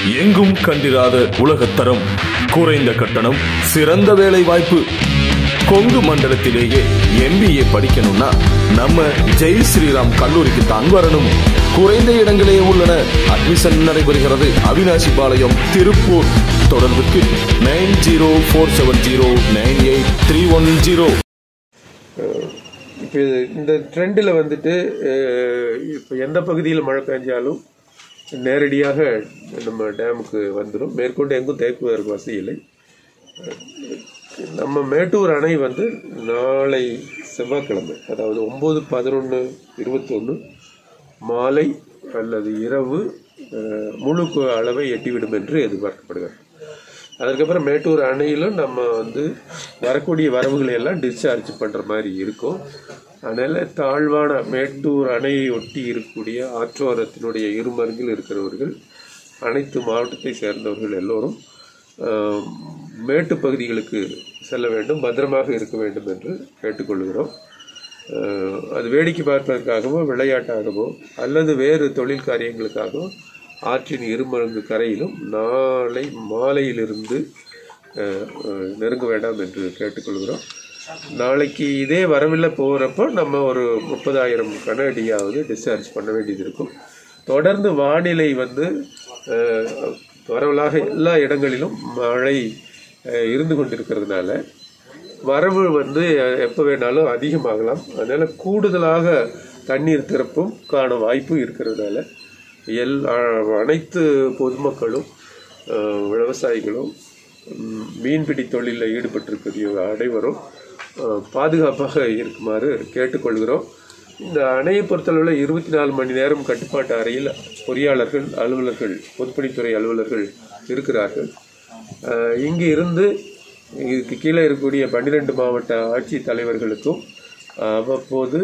எங்கும் கண்டிராத உலகத்தரம் குறைந்த கட்டணம் சிறந்த வேலை வாய்ப்பு கொங்கு மண்டலத்திலேயே எம்பிஏ படிக்கணும்னா நம்ம ஜெய் ஸ்ரீராம் கல்லூரிக்கு தான் வரணும் குறைந்த இடங்களே உள்ளன அட்மிஷன் நடைபெறுகிறது அவினாசி பாளையம் திருப்பூர் தொடர்புக்கு nine zero four seven zero nine eight three one zero இப்போ இந்த ட்ரெண்டில் வந்துட்டு இப்போ எந்த பகுதியில் மழை பெஞ்சாலும் நேரடியாக நம்ம டேமுக்கு வந்துடும் மேற்கொண்டு எங்கும் தேக்குவதற்கு வசதி இல்லை நம்ம மேட்டூர் அணை வந்து நாளை செவ்வாய்க்கிழமை அதாவது ஒம்பது பதினொன்று இருபத்தொன்று மாலை அல்லது இரவு அஹ், முழு கு- அளவை எட்டிவிடும் என்று எதிர்பார்க்கப்படுகிறது அதுக்கப்புறம் மேட்டூர் அணையிலும் நம்ம வந்து வரக்கூடிய வரவுகளை எல்லாம் டிஸ்சார்ஜ் பண்ணுற மாதிரி இருக்கும் அதனால் தாழ்வான மேட்டூர் அணையை ஒட்டி இருக்கக்கூடிய ஆற்றோரத்தினுடைய இருமருங்கில் இருக்கிறவர்கள் அனைத்து மாவட்டத்தை சேர்ந்தவர்கள் எல்லோரும் ஆஹ், மேட்டு பகுதிகளுக்கு செல்ல வேண்டும் பத்திரமாக இருக்க வேண்டும் என்று கேட்டுக்கொள்கிறோம் ஆஹ், அது வேடிக்கை பார்ப்பதற்காகவோ விளையாட்டாகவோ அல்லது வேறு தொழில் காரியங்களுக்காகவோ ஆற்றின் இருமருங்கு கரையிலும் நாளை மாலையிலிருந்து ஆஹ், ஆஹ், நெருங்க வேண்டாம் என்று கேட்டுக்கொள்கிறோம் நாளைக்கு இதே வரவில் போகிறப்போ நம்ம ஒரு முப்பதாயிரம் கன அடியாவது டிஸ்சார்ஜ் பண்ண வேண்டியது இருக்கும் தொடர்ந்து வானிலை வந்து அஹ், பரவலாக எல்லா இடங்களிலும் மழை அஹ், இருந்து கொண்டிருக்கிறதுனால வரவு வந்து அஹ், எப்போ வேணாலும் அதிகமாகலாம் அதனால கூடுதலாக தண்ணீர் திறப்பும் காண வாய்ப்பு இருக்கிறதுனால எல் அ- அனைத்து பொதுமக்களும் அஹ், விவசாயிகளும் ம், மீன்பிடி தொழிலில் ஈடுபட்டிருக்கிற அனைவரும் அஹ், பாதுகாப்பாக இருக்குமாறு கேட்டுக்கொள்கிறோம் இந்த அணையை பொறுத்தளவில் இருபத்தி நாலு மணி நேரம் கட்டுப்பாட்டு அறையில் பொறியாளர்கள் அலுவலர்கள் பொதுப்பணித்துறை அலுவலர்கள் இருக்கிறார்கள் அஹ், இங்கு இருந்து இதுக்கு கீழே இருக்கக்கூடிய பன்னிரெண்டு மாவட்ட ஆட்சித் தலைவர்களுக்கும் அவ்வப்போது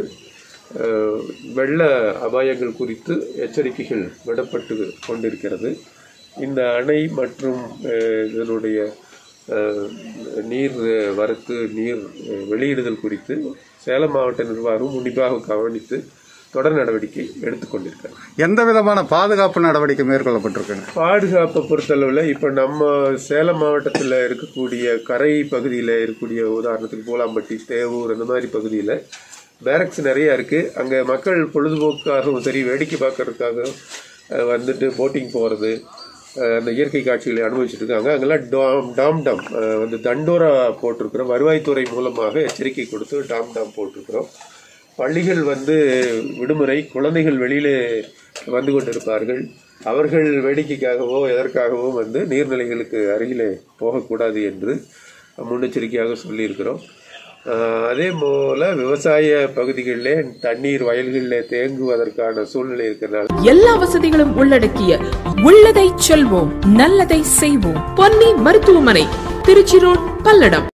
அஹ், வெள்ள அபாயங்கள் குறித்து எச்சரிக்கைகள் விடப்பட்டு கொண்டிருக்கிறது இந்த அணை மற்றும் அஹ், இதனுடைய அஹ், நீர் வரத்து நீர் அஹ், வெளியிடுதல் குறித்து சேலம் மாவட்ட நிர்வாகம் உன்னிப்பாக கவனித்து தொடர் நடவடிக்கை எடுத்துக்கொண்டிருக்கிறது எந்த விதமான பாதுகாப்பு நடவடிக்கை மேற்கொள்ளப்பட்டிருக்குங்க பாதுகாப்பை பொறுத்தளவில் இப்போ நம்ம சேலம் மாவட்டத்தில் இருக்கக்கூடிய கரை பகுதியில் இருக்கக்கூடிய உதாரணத்துக்கு பூலாம்பட்டி தேவூர் அந்த மாதிரி பகுதியில் பேரக்ஸ் நிறைய இருக்குது அங்கே மக்கள் பொழுதுபோக்காகவும் சரி வேடிக்கை பார்க்கறதுக்காகவும் அஹ், வந்துட்டு போட்டிங் போகிறது அந்த இயற்கை காட்சிகளை அனுபவிச்சுட்டு இருக்காங்க அங்கெல்லாம் டாம் டாம் டாம் அஹ், வந்து தண்டோரா போட்டிருக்கிறோம் வருவாய்த்துறை மூலமாக எச்சரிக்கை கொடுத்து டாம் டாம் போட்டிருக்கிறோம் பள்ளிகள் வந்து விடுமுறை குழந்தைகள் வெளியிலே வந்து கொண்டிருப்பார்கள் அவர்கள் வேடிக்கைக்காகவோ எதற்காகவோ வந்து நீர்நிலைகளுக்கு அருகிலே போகக்கூடாது என்று முன்னெச்சரிக்கையாக சொல்லியிருக்கிறோம் ஆஹ் அதே போல விவசாய பகுதிகளிலே தண்ணீர் வயல்களிலே தேங்குவதற்கான சூழ்நிலை இருக்கிறனால எல்லா வசதிகளும் உள்ளடக்கிய உள்ளதை செல்வோம் நல்லதை செய்வோம் பொன்னி மருத்துவமனை திருச்சி ரோட் பல்லடம்